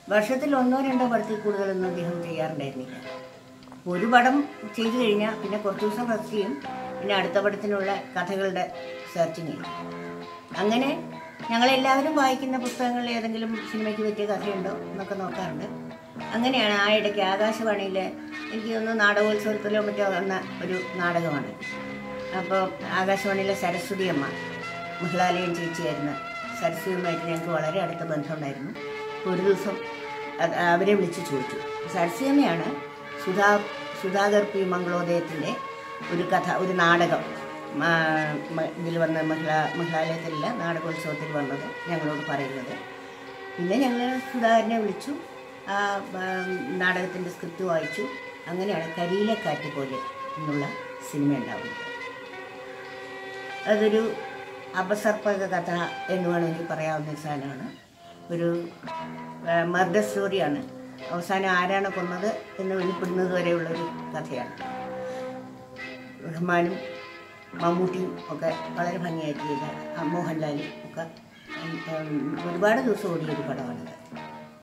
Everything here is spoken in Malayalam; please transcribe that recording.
വർഷത്തിൽ ഒന്നോ രണ്ടോ പടത്തിൽ കൂടുതലൊന്നും അദ്ദേഹം ചെയ്യാറുണ്ടായിരുന്നില്ല ഒരു പടം ചെയ്തു കഴിഞ്ഞാൽ പിന്നെ കുറച്ച് ദിവസം റെസ്റ്റ് ചെയ്യും പിന്നെ അടുത്ത പടത്തിനുള്ള കഥകളുടെ സെർച്ചിങ് ചെയ്യും അങ്ങനെ ഞങ്ങളെല്ലാവരും വായിക്കുന്ന പുസ്തകങ്ങളിൽ ഏതെങ്കിലും സിനിമയ്ക്ക് പറ്റിയ കഥയുണ്ടോ എന്നൊക്കെ നോക്കാറുണ്ട് അങ്ങനെയാണ് ആ ഇടയ്ക്ക് ആകാശവാണിയിലെ എനിക്ക് തോന്നുന്നു നാടകോത്സവത്തിലോ മറ്റോ വന്ന ഒരു നാടകമാണ് അപ്പോൾ ആകാശവാണിയിലെ സരസ്വതി അമ്മ മഹിളാലയം ചേച്ചിയായിരുന്ന സരസ്വതി അമ്മയായിട്ട് ഞങ്ങൾക്ക് വളരെ അടുത്ത ബന്ധമുണ്ടായിരുന്നു അപ്പോൾ ഒരു ദിവസം അത് അവരെ വിളിച്ച് ചോദിച്ചു സരസ്വതി അമ്മയാണ് സുധാ സുധാകർ പി മംഗളോദയത്തിൻ്റെ ഒരു കഥ ഒരു നാടകം ഇതിൽ വന്ന മഹിളാ മഹിളാലയത്തിലല്ല നാടകോത്സവത്തിൽ വന്നത് ഞങ്ങളോട് പറയുന്നത് പിന്നെ ഞങ്ങൾ സുധാകരനെ വിളിച്ചു ആ നാടകത്തിൻ്റെ സ്ക്രിപ്റ്റ് വായിച്ചു അങ്ങനെയാണ് കരിയിലെ കാറ്റ് പോലെ എന്നുള്ള സിനിമ ഉണ്ടാവുന്നത് അതൊരു അപസർപ്പക കഥ എന്ന് വേണമെങ്കിൽ പറയാവുന്ന ഒരു സാധനമാണ് ഒരു മർഡർ സ്റ്റോറിയാണ് അവസാനം ആരാണ് കൊന്നത് എന്ന് വെളിപ്പെടുന്നത് വരെയുള്ളൊരു കഥയാണ് റഹ്മാനും മമ്മൂട്ടിയും ഒക്കെ വളരെ ഭംഗിയായിട്ട് ചെയ്ത ആ മോഹൻലാലും ഒക്കെ ഉം, ഒരുപാട് ദിവസം ഓടിയൊരു പടമാണിത്